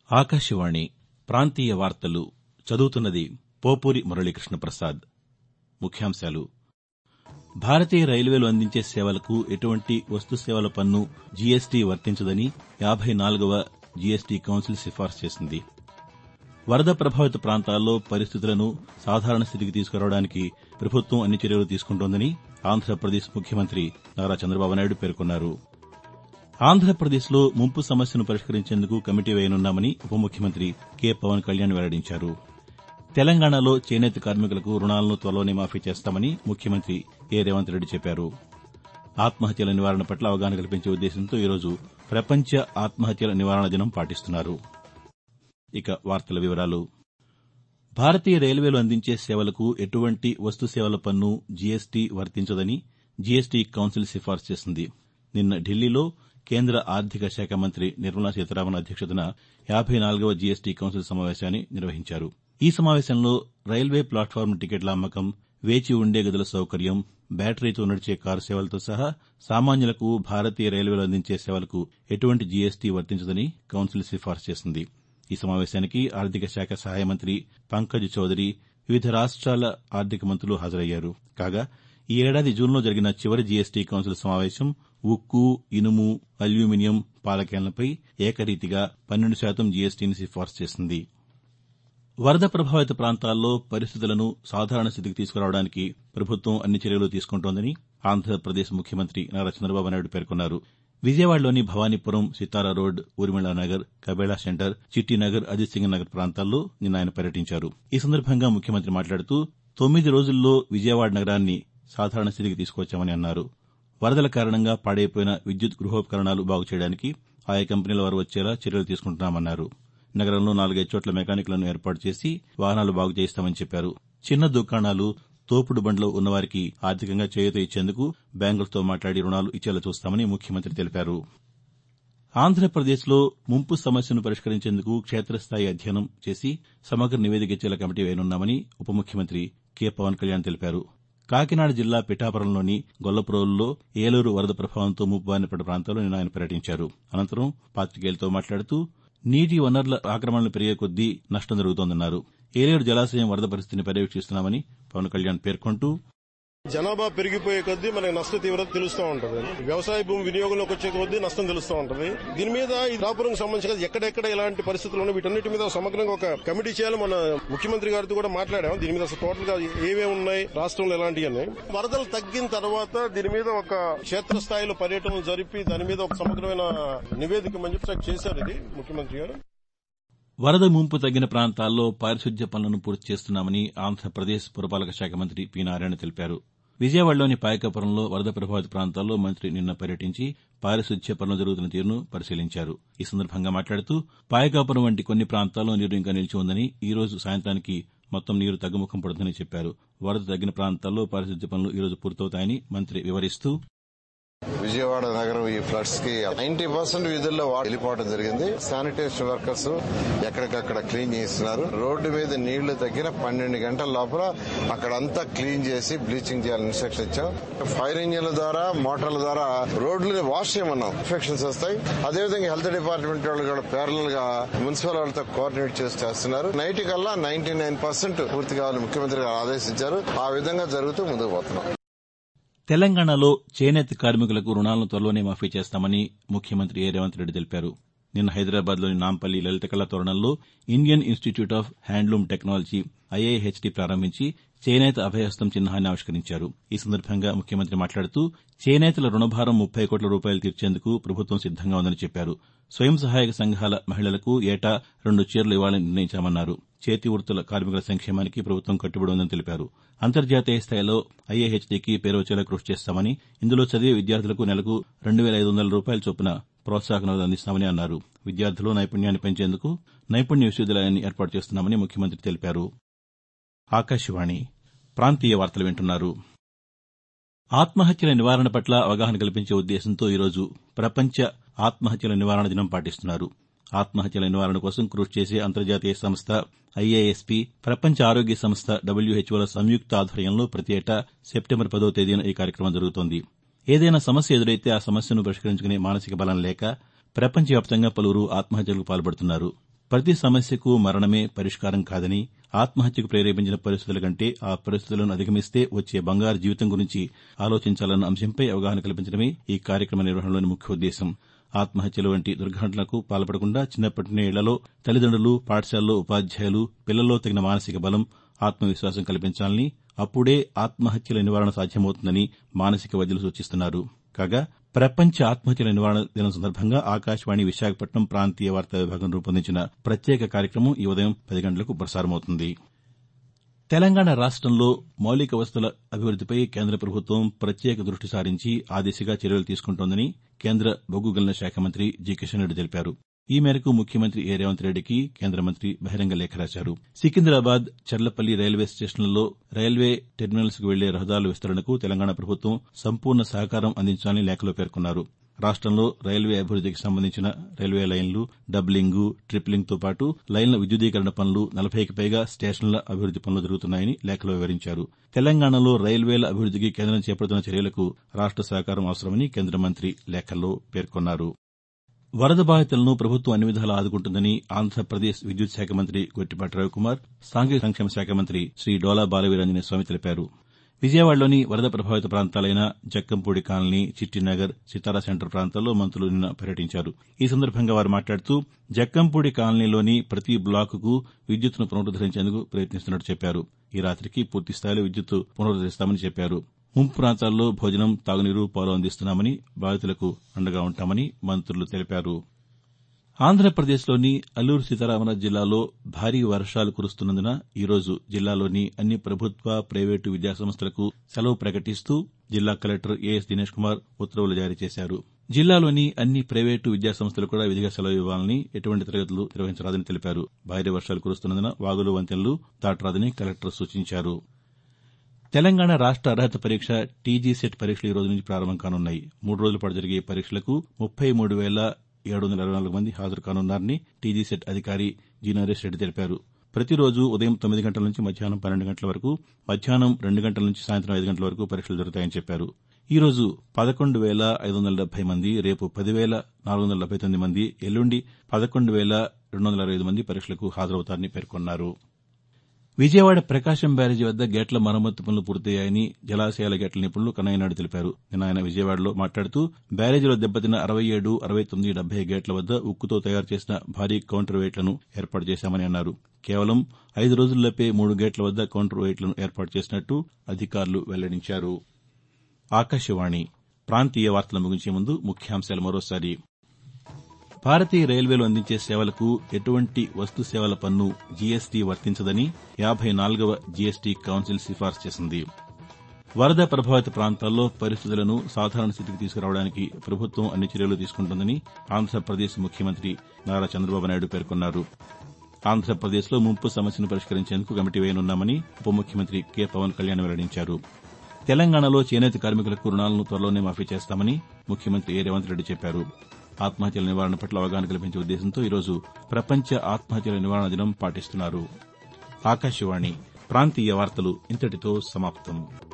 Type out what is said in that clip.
ఆకాశవాణి ప్రాంతీయ వార్తలు చదువుతున్నది పోపూరి మురళీకృష్ణ ప్రసాద్ ముఖ్యాంశాలు భారతీయ రైల్వేలు అందించే సేవలకు ఎటువంటి వస్తు సేవల పన్ను జీఎస్టీ వర్తించదని యాబై నాలుగవ జీఎస్టీ కౌన్సిల్ సిఫార్సు చేసింది వరద ప్రభావిత ప్రాంతాల్లో పరిస్థితులను సాధారణ స్థితికి తీసుకురావడానికి ప్రభుత్వం అన్ని చర్యలు తీసుకుంటోందని ఆంధ్రప్రదేశ్ ముఖ్యమంత్రి నారా చంద్రబాబు నాయుడు పేర్కొన్నారు ఆంధ్రప్రదేశ్లో ముంపు సమస్యను పరిష్కరించేందుకు కమిటీ వేయనున్నామని ఉప ముఖ్యమంత్రి కె పవన్ కళ్యాణ్ వెల్లడించారు తెలంగాణలో చేనేత కార్మికులకు రుణాలను త్వరలోనే మాఫీ చేస్తామని ముఖ్యమంత్రి ఏ రేవంత్ రెడ్డి చెప్పారు ఆత్మహత్యల నివారణ పట్ల అవగాహన కల్పించే ఉద్దేశంతో ఈరోజు ప్రపంచ ఆత్మహత్యల నివారణ దినం పాటిస్తున్నారు ఇక వార్తల వివరాలు భారతీయ రైల్వేలు అందించే సేవలకు ఎటువంటి వస్తు సేవల పన్ను జీఎస్టీ వర్తించదని జీఎస్టీ కౌన్సిల్ సిఫార్సు చేసింది నిన్న ఢిల్లీలో కేంద్ర ఆర్థిక శాఖ మంత్రి నిర్మలా సీతారామన్ అధ్యక్షతన యాబై నాలుగవ జీఎస్టీ కౌన్సిల్ సమావేశాన్ని నిర్వహించారు ఈ సమావేశంలో రైల్వే ప్లాట్ఫారం టికెట్ల అమ్మకం వేచి ఉండే గదుల సౌకర్యం బ్యాటరీతో నడిచే కారు సేవలతో సహా సామాన్యులకు భారతీయ రైల్వేలు అందించే సేవలకు ఎటువంటి జీఎస్టీ వర్తించదని కౌన్సిల్ సిఫార్సు చేసింది ఈ సమావేశానికి ఆర్థిక శాఖ సహాయ మంత్రి పంకజ్ చౌదరి వివిధ రాష్ట్రాల ఆర్థిక మంత్రులు హాజరయ్యారు కాగా ఈ ఏడాది జూన్లో జరిగిన చివరి జీఎస్టీ కౌన్సిల్ సమావేశం ఉక్కు ఇనుము అల్యూమినియం పాలకేంద్రంపై ఏకరీతిగా పన్నెండు శాతం జీఎస్టీని సిఫార్సు చేసింది వరద ప్రభావిత ప్రాంతాల్లో పరిస్థితులను సాధారణ స్థితికి తీసుకురావడానికి ప్రభుత్వం అన్ని చర్యలు తీసుకుంటోందని ఆంధ్రప్రదేశ్ ముఖ్యమంత్రి నారా చంద్రబాబు నాయుడు పేర్కొన్నారు విజయవాడలోని భవానీపురం సితారా రోడ్ ఊర్మిళ నగర్ కబేళా సెంటర్ చిట్టినగర్ అజిత్ సింగ్ నగర్ ప్రాంతాల్లో నిన్న ఆయన పర్యటించారు ఈ సందర్భంగా ముఖ్యమంత్రి మాట్లాడుతూ తొమ్మిది రోజుల్లో విజయవాడ నగరాన్ని సాధారణ స్థితికి తీసుకొచ్చామని అన్నారు వరదల కారణంగా పాడైపోయిన విద్యుత్ గృహోపకరణాలు బాగు చేయడానికి ఆయా కంపెనీల వారు వచ్చేలా చర్యలు తీసుకుంటున్నామన్నారు నగరంలో నాలుగైదు చోట్ల మెకానిక్లను ఏర్పాటు చేసి వాహనాలు బాగు చేయిస్తామని చెప్పారు చిన్న దుకాణాలు తోపుడు బండ్లు ఉన్నవారికి ఆర్థికంగా చేయూత ఇచ్చేందుకు బ్యాంకులతో మాట్లాడి రుణాలు ఇచ్చేలా చూస్తామని ముఖ్యమంత్రి తెలిపారు ఆంధ్రప్రదేశ్లో ముంపు సమస్యను పరిష్కరించేందుకు క్షేతస్థాయి అధ్యయనం చేసి సమగ్ర నివేదిక ఇచ్చేలా కమిటీ వేయనున్నామని ఉప ముఖ్యమంత్రి కె పవన్ కళ్యాణ్ తెలిపారు కాకినాడ జిల్లా పిఠాపురంలోని గొల్లప్రోలులో ఏలూరు వరద ప్రభావంతో ముప్పు బారిన పడ్డ ప్రాంతాల్లో నిన్న ఆయన పర్యటించారు అనంతరం పాతికేయులతో మాట్లాడుతూ నీటి వనరుల ఆక్రమణలు పెరిగే కొద్దీ నష్టం జరుగుతోందన్నారు ఏలేరు జలాశయం వరద పరిస్థితిని పర్యవేక్షిస్తున్నామని పవన్ కళ్యాణ్ పేర్కొంటూ జనాభా పెరిగిపోయే కొద్దీ మనకి నష్ట తీవ్రత తెలుస్తూ ఉంటది వ్యవసాయ భూమి వినియోగంలోకి వచ్చే కొద్దీ నష్టం తెలుస్తూ ఉంటది దీని మీద ఈ రాపురం సంబంధించి ఎక్కడెక్కడ ఇలాంటి పరిస్థితులు ఉన్నాయి వీటన్నిటి మీద సమగ్రంగా ఒక కమిటీ చేయాలి మన ముఖ్యమంత్రి గారితో కూడా మాట్లాడాం దీని మీద అసలు టోటల్ గా ఏమేమి ఉన్నాయి రాష్ట్రంలో ఎలాంటివి ఉన్నాయి వరదలు తగ్గిన తర్వాత దీని మీద ఒక క్షేత్రస్థాయిలో పర్యటన జరిపి దాని మీద ఒక సమగ్రమైన నివేదిక మంచి చేశారు ఇది ముఖ్యమంత్రి గారు వరద ముంపు తగ్గిన ప్రాంతాల్లో పారిశుద్ధ్య పనులను పూర్తి చేస్తున్నామని ఆంధ్రప్రదేశ్ పురపాలక శాఖ మంత్రి పి నారాయణ తెలిపారు విజయవాడలోని పాయకపురంలో వరద ప్రభావిత ప్రాంతాల్లో మంత్రి నిన్న పర్యటించి పారిశుద్ధ్య పనులు జరుగుతున్న తీరును పరిశీలించారు ఈ సందర్భంగా మాట్లాడుతూ పాయకాపురం వంటి కొన్ని ప్రాంతాల్లో నీరు ఇంకా నిలిచి ఉందని ఈ రోజు సాయంత్రానికి మొత్తం నీరు తగ్గుముఖం పడుతుందని చెప్పారు వరద తగ్గిన ప్రాంతాల్లో పారిశుద్ధ్య పనులు ఈ రోజు పూర్తవుతాయని మంత్రి వివరిస్తూ విజయవాడ నగరం ఈ ఫ్లడ్స్ కి నైన్టీ పర్సెంట్ విధుల్లో వెళ్ళిపోవడం జరిగింది శానిటేషన్ వర్కర్స్ ఎక్కడికక్కడ క్లీన్ చేస్తున్నారు రోడ్డు మీద నీళ్లు తగ్గిన పన్నెండు గంటల లోపల అక్కడంతా క్లీన్ చేసి బ్లీచింగ్ చేయాలని ఇన్స్ట్రక్షన్ ఇచ్చాం ఫైర్ ఇంజిన్ల ద్వారా మోటార్ల ద్వారా రోడ్లు వాష్ చేయమన్నాం ఇన్ఫెక్షన్స్ వస్తాయి అదేవిధంగా హెల్త్ డిపార్ట్మెంట్ వాళ్ళు కూడా పేర్లల్ గా మున్సిపల్ వాళ్ళతో కోఆర్డినేట్ చేసి చేస్తున్నారు నైట్ కల్లా నైన్టీ నైన్ పర్సెంట్ పూర్తి కావాలని ముఖ్యమంత్రి గారు ఆదేశించారు ఆ విధంగా జరుగుతూ ముందుకు పోతున్నాం తెలంగాణలో చేనేత కార్మికులకు రుణాలను త్వరలోనే మాఫీ చేస్తామని ముఖ్యమంత్రి ఏ రేవంత్ రెడ్డి తెలిపారు నిన్న హైదరాబాద్లోని నాంపల్లి లలిత కళా తోరణంలో Indian institute of handloom technology IIHT ప్రారంభించి చేనేత అభయహస్తం చిహ్నాన్ని ఆవిష్కరించారు ఈ సందర్భంగా ముఖ్యమంత్రి మాట్లాడుతూ చేనేతల రుణభారం ముప్పై కోట్ల రూపాయలు తీర్చేందుకు ప్రభుత్వం సిద్దంగా ఉందని చెప్పారు స్వయం సహాయక సంఘాల మహిళలకు ఏటా రెండు చీరలు ఇవ్వాలని నిర్ణయించామన్నారు చేతి వృత్తుల కార్మికుల సంక్షేమానికి ప్రభుత్వం కట్టుబడి ఉందని తెలిపారు అంతర్జాతీయ స్థాయిలో ఐఏహెచ్డీకి పేరు వచ్చేలా కృషి చేస్తామని ఇందులో చదివే విద్యార్థులకు నెలకు రెండు వేల ఐదు వందల రూపాయల చొప్పున ప్రోత్సాహకం అందిస్తామని అన్నారు విద్యార్థులు నైపుణ్యాన్ని పెంచేందుకు నైపుణ్య విశ్వవిద్యాలయాన్ని ఏర్పాటు చేస్తున్నామని ముఖ్యమంత్రి తెలిపారు ఆకాశవాణి ప్రాంతీయ వార్తలు వింటున్నారు ఆత్మహత్యల నివారణ పట్ల అవగాహన కల్పించే ఉద్దేశంతో ఈరోజు ప్రపంచ ఆత్మహత్యల నివారణ దినం పాటిస్తున్నారు ఆత్మహత్యల నివారణ కోసం కృషి చేసే అంతర్జాతీయ సంస్థ ఐఏఎస్పీ ప్రపంచ ఆరోగ్య సంస్థ డబ్ల్యూహెచ్ఓల సంయుక్త ఆధ్వర్యంలో ప్రతి ఏటా సెప్టెంబర్ పదో తేదీన ఈ కార్యక్రమం జరుగుతోంది ఏదైనా సమస్య ఎదురైతే ఆ సమస్యను పరిష్కరించుకునే మానసిక బలం లేక ప్రపంచవ్యాప్తంగా పలువురు ఆత్మహత్యలకు పాల్పడుతున్నారు ప్రతి సమస్యకు మరణమే పరిష్కారం కాదని ఆత్మహత్యకు ప్రేరేపించిన పరిస్థితుల కంటే ఆ పరిస్థితులను అధిగమిస్తే వచ్చే బంగారు జీవితం గురించి ఆలోచించాలన్న అంశంపై అవగాహన కల్పించడమే ఈ కార్యక్రమ నిర్వహణలోని ముఖ్యోద్దేశం ఆత్మహత్యలు వంటి దుర్ఘటనలకు పాల్పడకుండా చిన్నప్పటినే ఇళ్లలో తల్లిదండ్రులు పాఠశాలలో ఉపాధ్యాయులు పిల్లల్లో తగిన మానసిక బలం ఆత్మవిశ్వాసం కల్పించాలని అప్పుడే ఆత్మహత్యల నివారణ సాధ్యమవుతుందని మానసిక వైద్యులు సూచిస్తున్నారు కాగా ప్రపంచ ఆత్మహత్యల నివారణ దినం సందర్భంగా ఆకాశవాణి విశాఖపట్నం ప్రాంతీయ వార్తా విభాగం రూపొందించిన ప్రత్యేక కార్యక్రమం ఈ ఉదయం పది గంటలకు ప్రసారమవుతుంది తెలంగాణ రాష్టంలో మౌలిక వసతుల అభివృద్దిపై కేంద్ర ప్రభుత్వం ప్రత్యేక దృష్టి సారించి ఆ దిశగా చర్యలు తీసుకుంటోందని కేంద్ర బొగ్గు గనుల శాఖ మంత్రి జి కిషన్ రెడ్డి తెలిపారు ఈ మేరకు ముఖ్యమంత్రి ఏ రేవంత్ రెడ్డికి కేంద్ర మంత్రి బహిరంగ లేఖ రాశారు సికింద్రాబాద్ చర్లపల్లి రైల్వే స్టేషన్లలో రైల్వే టెర్మినల్స్ కు వెళ్లే రహదారుల విస్తరణకు తెలంగాణ ప్రభుత్వం సంపూర్ణ సహకారం అందించాలని లేఖలో పేర్కొన్నారు రాష్టంలో రైల్వే అభివృద్దికి సంబంధించిన రైల్వే లైన్లు డబ్లింగ్ ట్రిప్లింగ్తో పాటు లైన్ల విద్యుదీకరణ పనులు నలభైకి పైగా స్టేషన్ల అభివృద్ది పనులు జరుగుతున్నాయని లేఖలో వివరించారు తెలంగాణలో రైల్వేల అభివృద్దికి కేంద్రం చేపడుతున్న చర్యలకు రాష్ట సహకారం అవసరమని కేంద్ర మంత్రి లేఖల్లో పేర్కొన్నారు వరద బాధితులను ప్రభుత్వం అన్ని విధాలా ఆదుకుంటుందని ఆంధ్రప్రదేశ్ విద్యుత్ శాఖ మంత్రి గొట్టిపాటి రవికుమార్ సాంఘిక సంక్షేమ శాఖ మంత్రి శ్రీ డోలా బాలవీరాంజనేయ స్వామి తెలిపారు విజయవాడలోని వరద ప్రభావిత ప్రాంతాలైన జక్కంపూడి కాలనీ చిట్టినగర్ సితారా సెంటర్ ప్రాంతాల్లో మంత్రులు నిన్న పర్యటించారు ఈ సందర్భంగా వారు మాట్లాడుతూ జక్కంపూడి కాలనీలోని ప్రతి బ్లాకుకు విద్యుత్తును పునరుద్దరించేందుకు ప్రయత్నిస్తున్నట్టు చెప్పారు ఈ రాతికి పూర్తిస్థాయిలో విద్యుత్తు పునరుద్దరిస్తామని చెప్పారు ముంపు ప్రాంతాల్లో భోజనం తాగునీరు పాలు అందిస్తున్నామని బాధితులకు అండగా ఉంటామని మంత్రులు తెలిపారు ఆంధ్రప్రదేశ్లోని అల్లూరు సీతారామరాజు జిల్లాలో భారీ వర్షాలు కురుస్తున్నందున ఈరోజు జిల్లాలోని అన్ని ప్రభుత్వ ప్రైవేటు విద్యాసంస్థలకు సెలవు ప్రకటిస్తూ జిల్లా కలెక్టర్ ఏఎస్ దినేష్ కుమార్ ఉత్తర్వులు జారీ చేశారు జిల్లాలోని అన్ని ప్రైవేటు విద్యాసంస్థలు కూడా విధిగా సెలవు ఇవ్వాలని ఎటువంటి తరగతులు నిర్వహించరాదని తెలిపారు భారీ వర్షాలు కురుస్తున్నందున వాగులు వంతెనలు దాటరాదని కలెక్టర్ సూచించారు తెలంగాణ రాష్ట అర్హత పరీక్ష టీజీ సెట్ పరీక్షలు ఈ రోజు నుంచి ప్రారంభం కానున్నాయి మూడు రోజుల పాటు జరిగే ఈ పరీక్షలకు ముప్పై మూడు వేల ఏడు వందల ఇరవై నాలుగు మంది హాజరు కానున్నారని టీజీ సెట్ అధికారి జి నరేష్ రెడ్డి తెలిపారు ప్రతిరోజు ఉదయం తొమ్మిది గంటల నుంచి మధ్యాహ్నం పన్నెండు గంటల వరకు మధ్యాహ్నం రెండు గంటల నుంచి సాయంత్రం ఐదు గంటల వరకు పరీక్షలు జరుగుతాయని చెప్పారు ఈ రోజు పదకొండు వేల ఐదు వందల డెబ్బై మంది రేపు పది వేల నాలుగు వందల డెబ్బై తొమ్మిది మంది ఎల్లుండి పదకొండు వేల రెండు వందల అరవై ఐదు మంది పరీక్షలకు హాజరవుతారని పేర్కొన్నారు విజయవాడ ప్రకాశం బ్యారేజీ వద్ద గేట్ల మరమ్మతు పనులు పూర్తయ్యాయని జలాశయాల గేట్ల నిపుణులు కన్నయ్యనాయుడు తెలిపారు నిన్న ఆయన విజయవాడలో మాట్లాడుతూ బ్యారేజీలో దెబ్బతిన్న అరవై ఏడు అరవై తొమ్మిది డెబ్బై గేట్ల వద్ద ఉక్కుతో తయారు చేసిన భారీ కౌంటర్ వెయిట్లను ఏర్పాటు చేశామని అన్నారు కేవలం ఐదు రోజుల్లోపే మూడు గేట్ల వద్ద కౌంటర్ వెయిట్లను ఏర్పాటు చేసినట్టు అధికారులు వెల్లడించారు ఆకాశవాణి ప్రాంతీయ వార్తలు ముగించే ముందు ముఖ్యాంశాలు మరోసారి భారతీయ రైల్వేలు అందించే సేవలకు ఎటువంటి వస్తు సేవల పన్ను జీఎస్టీ వర్తించదని యాబై నాలుగవ జీఎస్టీ కౌన్సిల్ సిఫార్సు చేసింది వరద ప్రభావిత ప్రాంతాల్లో పరిస్థితులను సాధారణ స్థితికి తీసుకురావడానికి ప్రభుత్వం అన్ని చర్యలు తీసుకుంటుందని ఆంధ్రప్రదేశ్ ముఖ్యమంత్రి నారా చంద్రబాబు నాయుడు పేర్కొన్నారు ఆంధ్రప్రదేశ్లో ముంపు సమస్యను పరిష్కరించేందుకు కమిటీ వేయనున్నామని ఉప ముఖ్యమంత్రి కె పవన్ కళ్యాణ్ వెల్లడించారు తెలంగాణలో చేనేత కార్మికులకు రుణాలను త్వరలోనే మాఫీ చేస్తామని ముఖ్యమంత్రి ఏ రేవంత్ రెడ్డి చెప్పారు ఆత్మహత్యల నివారణ పట్ల అవగాహన కల్పించే ఉద్దేశంతో ఈరోజు ప్రపంచ ఆత్మహత్యల నివారణ దినం పాటిస్తున్నారు ఆకాశవాణి ప్రాంతీయ వార్తలు ఇంతటితో సమాప్తం